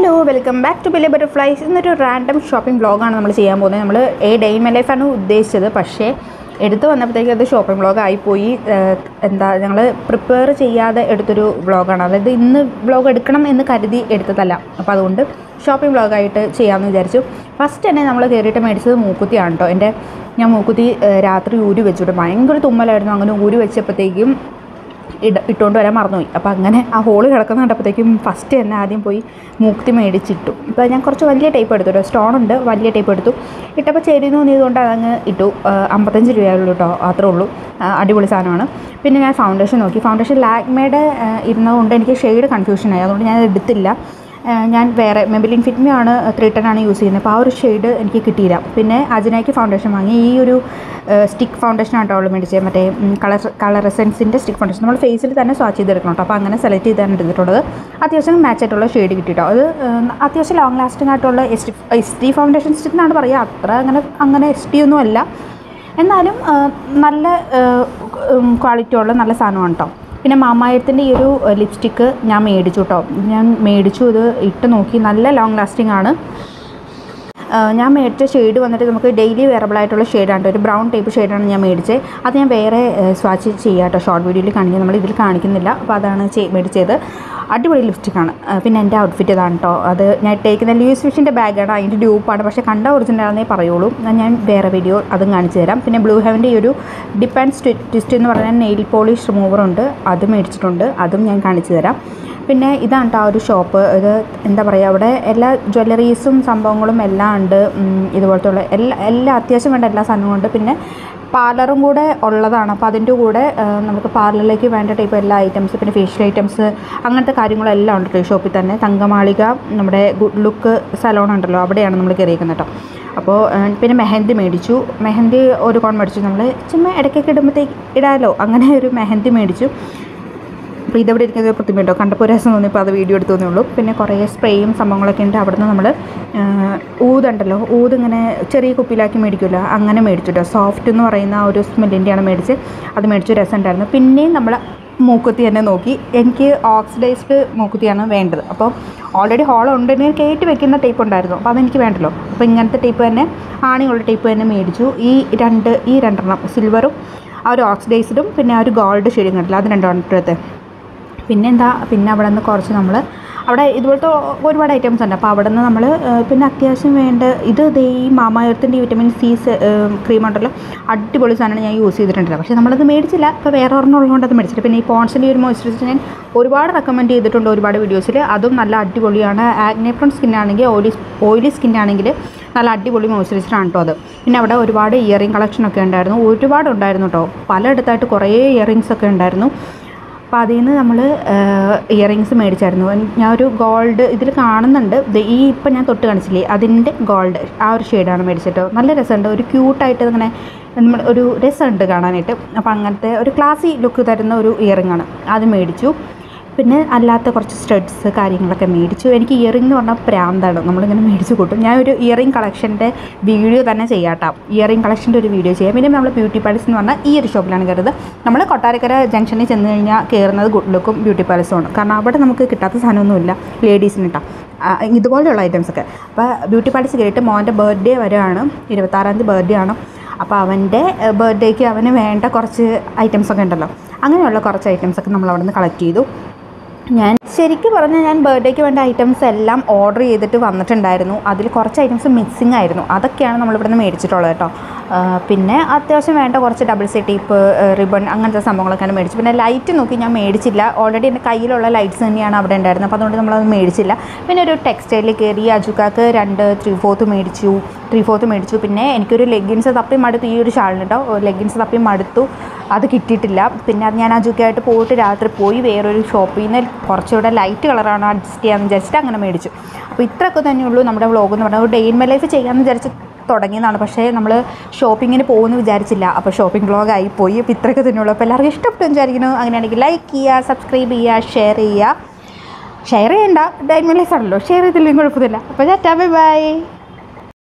hello welcome back to ബിലെ butterflies ഇന്നൊരു random shopping വ്ളോഗാണ് നമ്മൾ ചെയ്യാൻ പോകുന്നത് നമ്മൾ എ ഡേ മൈ ലൈഫാണ് ഉദ്ദേശിച്ചത് പക്ഷേ എടുത്തു വന്നപ്പോഴത്തേക്ക് അത് ഷോപ്പിംഗ് വ്ളോഗ് ആയിപ്പോയി ഏഹ് എന്താ ഞങ്ങൾ പ്രിപ്പയർ ചെയ്യാതെ എടുത്തൊരു വ്ളോഗാണ് അതായത് ഇന്ന് വ്ളോഗ് എടുക്കണം എന്ന് കരുതി എടുത്തതല്ല അപ്പോൾ അതുകൊണ്ട് ഷോപ്പിംഗ് വ്ളോഗായിട്ട് ചെയ്യാമെന്ന് വിചാരിച്ചു ഫസ്റ്റ് തന്നെ നമ്മൾ കയറിയിട്ട് മേടിച്ചത് മൂക്കുത്തിയാണ് കേട്ടോ എൻ്റെ ഞാൻ മൂക്കുത്തി ഏഹ് രാത്രി ഊരി വെച്ചിട്ട് ഭയങ്കര തുമ്മലായിരുന്നു അങ്ങനെ ഊരി വെച്ചപ്പോഴത്തേക്കും ഇട ഇട്ടുകൊണ്ട് വരാൻ മറന്നുപോയി അപ്പോൾ അങ്ങനെ ആ ഹോള് കിടക്കുന്ന കണ്ടപ്പോഴത്തേക്കും ഫസ്റ്റ് തന്നെ ആദ്യം പോയി മൂക്തി മേടിച്ചിട്ടു ഇപ്പോൾ ഞാൻ കുറച്ച് വലിയ ടൈപ്പ് എടുത്തു കേട്ടോ സ്റ്റോൺ ഉണ്ട് വലിയ ടൈപ്പ് എടുത്തു ഇട്ടപ്പോൾ ചേരുന്നു തോന്നിയതുകൊണ്ട് അതങ്ങ് ഇട്ടു ആ, അമ്പത്തഞ്ച് രൂപയുള്ളൂ കേട്ടോ അത്രേ ഉള്ളൂ ആ, അടിപൊളി സാധനമാണ് പിന്നെ ഞാൻ ഫൗണ്ടേഷൻ നോക്കി ഫൗണ്ടേഷൻ ലാക്മേയുടെ ഇരുന്നതുകൊണ്ട് എനിക്ക് ഷെയ്ഡ് കൺഫ്യൂഷനായി അതുകൊണ്ട് ഞാൻ എടുത്തില്ല ആ, ഞാൻ വേറെ മെബിലിൻ ഫിറ്റ്മി ആണ് ത്രീ ടെൻ ആണ് യൂസ് ചെയ്യുന്നത് അപ്പോൾ ആ ഒരു ഷെയ്ഡ് എനിക്ക് കിട്ടിയില്ല പിന്നെ അജനയ്ക്ക് ഫൗണ്ടേഷൻ വാങ്ങി ഈ ഒരു സ്റ്റിക്ക് ഫൗണ്ടേഷൻ ആട്ടോ അവൾ മേടിച്ചത് മറ്റേ കളർ കളർ എസെൻസിൻ്റെ സ്റ്റിക്ക് ഫൗണ്ടേഷൻ നമ്മൾ ഫേസിൽ തന്നെ സ്വാച്ച് ചെയ്തെടുക്കണം കേട്ടോ അപ്പോൾ അങ്ങനെ സെലക്ട് ചെയ്താണ് എടുത്തിട്ടുള്ളത് അത്യാവശ്യം മാച്ച് ആയിട്ടുള്ള ഷെയ്ഡ് കിട്ടിയിട്ടോ അത് ആ, അത്യാവശ്യം ലോങ് ലാസ്റ്റിംഗ് ആയിട്ടുള്ള S T S T foundation stick എന്നാണ് പറയുക അത്ര അങ്ങനെ അങ്ങനെ എസ് ടി ഒന്നും അല്ല എന്നാലും ആ, നല്ല ക്വാളിറ്റി ഉള്ള നല്ല സാധനമാണ് കേട്ടോ പിന്നെ മാമായത്തിൻ്റെ ഈ ഒരു ലിപ്സ്റ്റിക്ക് ഞാൻ മേടിച്ചു കേട്ടോ ഞാൻ മേടിച്ചു ഇത് ഇട്ട് നോക്കി നല്ല ലോങ് ലാസ്റ്റിംഗ് ആണ് ആ, ഞാൻ മേടിച്ച ഷെയ്ഡ് വന്നിട്ട് നമുക്ക് ഡെയിലി വെയറബിൾ ആയിട്ടുള്ള ഷെയ്ഡാണ് ഒരു ബ്രൗൺ ടൈപ്പ് ഷെയ്ഡാണ് ഞാൻ മേടിച്ചത് അത് ഞാൻ വേറെ സ്വാച്ച് ചെയ്യാം കേട്ടോ ഷോർട്ട് വീഡിയോയിൽ കാണിക്കുക നമ്മൾ ഇതിൽ കാണിക്കുന്നില്ല അപ്പോൾ അതാണ് ചെയ്- മേടിച്ചത് അടിപൊളി ലിപ്സ്റ്റിക്കാണ് പിന്നെ എൻ്റെ ഔട്ട്ഫിറ്റ് ഇതാണ് കേട്ടോ അത് ഞാൻ ഇട്ടേക്കുന്ന ലൂയിസ് ഫിഷിൻ്റെ ബാഗാണ് അതിൻ്റെ ഡ്യൂപ്പാണ് പക്ഷേ കണ്ട ഒറിജിനൽ ആണെന്നേ പറയുള്ളൂ എന്നാൽ ഞാൻ വേറെ വീഡിയോ അതും കാണിച്ചു തരാം പിന്നെ ബ്ലൂ ഹെവൻ്റെ ഈ ഒരു ഡിപ്പ് ആൻഡ് ട്വിസ്റ്റ് എന്ന് പറഞ്ഞാൽ നെയിൽ പോളിഷ് റിമൂവർ ഉണ്ട് അത് മേടിച്ചിട്ടുണ്ട് അതും ഞാൻ കാണിച്ചു തരാം പിന്നെ ഇതാണ് കേട്ടോ ആ ഒരു ഷോപ്പ് ഇത് എന്താ പറയുക അവിടെ എല്ലാ ജ്വല്ലറീസും സംഭവങ്ങളും എല്ലാം ഉണ്ട് ഉം, ഇതുപോലത്തെ ഉള്ള എല്ലാ എല്ലാ അത്യാവശ്യം വേണ്ട എല്ലാ സാധനവും ഉണ്ട് പിന്നെ പാർലറും കൂടെ ഉള്ളതാണ് അപ്പോൾ അതിൻ്റെ കൂടെ ആ, നമുക്ക് പാർലറിലേക്ക് വേണ്ട ടൈപ്പ് എല്ലാ ഐറ്റംസ് പിന്നെ ഫേഷ്യൽ ഐറ്റംസ് അങ്ങനത്തെ കാര്യങ്ങളെല്ലാം ഉണ്ട് കേട്ടോ ഈ ഷോപ്പിൽ തന്നെ തങ്കമാളിക നമ്മുടെ ഗുഡ് ലുക്ക് സലോൺ ഉണ്ടല്ലോ അവിടെയാണ് നമ്മൾ കയറിയിരിക്കുന്നത് കേട്ടോ അപ്പോൾ ആ, പിന്നെ മെഹന്തി മേടിച്ചു മെഹന്തി ഒരു കോൺ മേടിച്ചു നമ്മൾ ചുമ്മാ ഇടയ്ക്കൊക്കെ ഇടുമ്പോഴത്തേക്ക് ഇടാമല്ലോ അങ്ങനെ ഒരു മെഹന്തി മേടിച്ചു അപ്പോൾ ഇതെവിടെ ഇരിക്കുന്നത് പ്രതിമ കേട്ടോ കണ്ടപ്പോൾ ഒരു രസം തോന്നിയപ്പോൾ അത് വീഡിയോ എടുത്തു ഉള്ളൂ പിന്നെ കുറേ സ്പ്രേയും സംഭവങ്ങളൊക്കെ ഉണ്ട് അവിടെ നിന്ന് നമ്മൾ ഊതുണ്ടല്ലോ ഊത് ഇങ്ങനെ ചെറിയ കുപ്പിയിലാക്കി മേടിക്കുമല്ലോ അങ്ങനെ മേടിച്ചു കേട്ടോ സോഫ്റ്റ് എന്ന് പറയുന്ന ആ ഒരു സ്മെല്ലിൻ്റെയാണ് മേടിച്ച് അത് മേടിച്ച് രസം ഉണ്ടായിരുന്നു പിന്നെയും നമ്മൾ മൂക്കുത്തി തന്നെ നോക്കി എനിക്ക് ഓക്സിഡൈസ്ഡ് മൂക്കുത്തിയാണ് വേണ്ടത് അപ്പോൾ ഓൾറെഡി ഹോൾ ഉണ്ടെങ്കിൽ കയറ്റി വെക്കുന്ന ടൈപ്പ് ഉണ്ടായിരുന്നു അപ്പോൾ അതെനിക്ക് വേണ്ടല്ലോ അപ്പോൾ ഇങ്ങനത്തെ ടൈപ്പ് തന്നെ ആണിയുള്ള ടൈപ്പ് തന്നെ മേടിച്ചു ഈ രണ്ട് ഈ രണ്ടെണ്ണം സിൽവറും ആ ഒരു ഓക്സിഡൈസ്ഡും പിന്നെ ആ ഒരു ഗോൾഡ് ഷെയ്ഡിങ് ഉണ്ടല്ലോ അത് രണ്ടെണ്ണം എടുത്ത് പിന്നെ എന്താ പിന്നെ അവിടെ നിന്ന് കുറച്ച് നമ്മൾ അവിടെ ഇതുപോലത്തെ ഒരുപാട് ഐറ്റംസ് ഉണ്ട് അപ്പോൾ അവിടെ നിന്ന് നമ്മൾ പിന്നെ അത്യാവശ്യം വേണ്ട ഇത് ദേ ഈ മാമായത്തിൻ്റെ വിറ്റമിൻ സി ക്രീം ഉണ്ടല്ലോ അടിപൊളി സാധനമാണ് ഞാൻ യൂസ് ചെയ്തിട്ടുണ്ടല്ലോ പക്ഷേ നമ്മളത് മേടിച്ചില്ല ഇപ്പോൾ വേറെ ഒരെണ്ണം ഉള്ളതുകൊണ്ട് അത് മേടിച്ചില്ല പിന്നെ ഈ പോൺസിൻ്റെ ഈ ഒരു മോയ്സ്ചറൈസർ ഞാൻ ഒരുപാട് റെക്കമെൻഡ് ചെയ്തിട്ടുണ്ട് ഒരുപാട് വീഡിയോസിൽ അതും നല്ല അടിപൊളിയാണ് ആഗ്നെ ഫ്രോൺ സ്കിൻ ആണെങ്കിൽ ഓയിലി ഓയിലി സ്കിൻ ആണെങ്കിൽ നല്ല അടിപൊളി മോയ്സ്ചറൈസർ ആണ് കേട്ടോ അത് പിന്നെ അവിടെ ഒരുപാട് ഇയറിംഗ് കളക്ഷനൊക്കെ ഉണ്ടായിരുന്നു ഒരുപാട് ഉണ്ടായിരുന്നു കേട്ടോ പലയിടത്തായിട്ട് കുറേ ഇയറിങ്സ് ഒക്കെ ഉണ്ടായിരുന്നു അപ്പോൾ അതിൽ നിന്ന് നമ്മൾ ഇയറിങ്സ് മേടിച്ചായിരുന്നു എൻ- ഞാൻ ഒരു ഗോൾഡ് ഇതിൽ കാണുന്നുണ്ട് ദേ ഈ ഇപ്പം ഞാൻ തൊട്ട് കാണിച്ചില്ലേ അതിൻ്റെ ഗോൾഡ് ആ ഒരു ഷെയ്ഡാണ് മേടിച്ചിട്ട് നല്ല രസമുണ്ട് ഒരു ക്യൂട്ടായിട്ട് ഇങ്ങനെ നമ്മൾ ഒരു രസമുണ്ട് കാണാനായിട്ട് അപ്പോൾ അങ്ങനത്തെ ഒരു ക്ലാസി ലുക്ക് തരുന്ന ഒരു ഇയറിംഗ് ആണ് അത് മേടിച്ചു പിന്നെ അല്ലാത്ത കുറച്ച് സ്റ്റഡ്സ് കാര്യങ്ങളൊക്കെ മേടിച്ചു എനിക്ക് ഇയറിംഗ് എന്ന് പറഞ്ഞാൽ പ്രാന്താണ് നമ്മളിങ്ങനെ മേടിച്ച് കൂട്ടും ഞാൻ ഒരു ഇയറിംഗ് കളക്ഷൻ്റെ വീഡിയോ തന്നെ ചെയ്യാട്ടോ ഇയറിംഗ് കളക്ഷൻ്റെ ഒരു വീഡിയോ ചെയ്യാം പിന്നെ നമ്മൾ ബ്യൂട്ടി പാലസ് എന്ന് പറഞ്ഞാൽ ഈ ഒരു ഷോപ്പിലാണ് കയറുന്നത് നമ്മൾ കൊട്ടാരക്കര ജംഗ്ഷനിൽ ചെന്ന് കഴിഞ്ഞാൽ കയറുന്നത് ഗുഡ് ലുക്കും ബ്യൂട്ടി പാലസും ആണ് കാരണം അവിടെ നമുക്ക് കിട്ടാത്ത സാധനമൊന്നുമില്ല ലേഡീസിന് കേട്ടോ ആ, ഇതുപോലെയുള്ള ഐറ്റംസൊക്കെ അപ്പോൾ ബ്യൂട്ടി പാലസ് കയറിയിട്ട് മോൻ്റെ ബർത്ത്ഡേ വരെയാണ് ഇരുപത്താറാം തീയതി ബർത്ത്ഡേ ആണ് അപ്പോൾ അവൻ്റെ ബർത്ത്ഡേക്ക് അവന് വേണ്ട കുറച്ച് ഐറ്റംസൊക്കെ ഉണ്ടല്ലോ അങ്ങനെയുള്ള കുറച്ച് ഐറ്റംസൊക്കെ നമ്മൾ അവിടെ നിന്ന് കളക്ട് ചെയ്തു ഞാൻ ശരിക്കും പറഞ്ഞാൽ ഞാൻ ബർത്ത്ഡേക്ക് വേണ്ട ഐറ്റംസ് എല്ലാം ഓർഡർ ചെയ്തിട്ട് വന്നിട്ടുണ്ടായിരുന്നു അതിൽ കുറച്ച് ഐറ്റംസ് മിസ്സിങ് ആയിരുന്നു അതൊക്കെയാണ് നമ്മളിവിടെ നിന്ന് മേടിച്ചിട്ടുള്ളത് കേട്ടോ ആ, പിന്നെ അത്യാവശ്യം വേണ്ട കുറച്ച് ഡബിൾ സി ടേപ്പ് റിബൺ അങ്ങനത്തെ സംഭവങ്ങളൊക്കെയാണ് മേടിച്ചു പിന്നെ ലൈറ്റ് നോക്കി ഞാൻ മേടിച്ചില്ല ഓൾറെഡി എൻ്റെ കയ്യിലുള്ള ലൈറ്റ്സ് തന്നെയാണ് അവിടെ ഉണ്ടായിരുന്നത് അപ്പോൾ അതുകൊണ്ട് നമ്മളത് മേടിച്ചില്ല പിന്നെ ഒരു ടെക്സ്റ്റൈലിൽ കയറി അജുക്കാക്ക് രണ്ട് ത്രീ ഫോർത്ത് മേടിച്ചു ത്രീ ഫോർത്ത് മേടിച്ചു പിന്നെ എനിക്കൊരു ലെഗിൻസ് തപ്പി മടുത്തു ഈ ഒരു ഷാളിന് കേട്ടോ ലെഗിൻസ് തപ്പി മടുത്തു അത് കിട്ടിയിട്ടില്ല പിന്നെ അത് ഞാൻ അജുക്കായിട്ട് പോയിട്ട് രാത്രി പോയി വേറൊരു ഷോപ്പിൽ നിന്ന് കുറച്ചുകൂടെ ലൈറ്റ് കളറാണ് അഡ്ജസ്റ്റ് ചെയ്യാമെന്ന് വിചാരിച്ചിട്ട് അങ്ങനെ മേടിച്ചു അപ്പോൾ ഇത്രയൊക്കെ തന്നെയുള്ളൂ നമ്മുടെ വ്ളോഗ് എന്ന് പറഞ്ഞാൽ ഒരു ഡേ ഇൻ മൈ ലൈഫ് ചെയ്യാമെന്ന് വിചാരിച്ച് തുടങ്ങിയതാണ് പക്ഷേ നമ്മൾ ഷോപ്പിങ്ങിന് പോകുമെന്ന് വിചാരിച്ചില്ല അപ്പോൾ ഷോപ്പിംഗ് വ്ളോഗ് ആയിപ്പോയി അപ്പോൾ ഇത്രയൊക്കെ തന്നെയുള്ളൂ അപ്പോൾ എല്ലാവർക്കും ഇഷ്ടപ്പെട്ടു വിചാരിക്കുന്നു അങ്ങനെയാണെങ്കിൽ ലൈക്ക് ചെയ്യുക സബ്സ്ക്രൈബ് ചെയ്യുക ഷെയർ ചെയ്യുക ഷെയർ ചെയ്യണ്ട ഡൈൻ മൈ ലൈഫ് ആണല്ലോ ഷെയർ ചെയ്തില്ലെങ്കിൽ കുഴപ്പമില്ല അപ്പോൾ ചാറ്റാ ബൈ ബൈ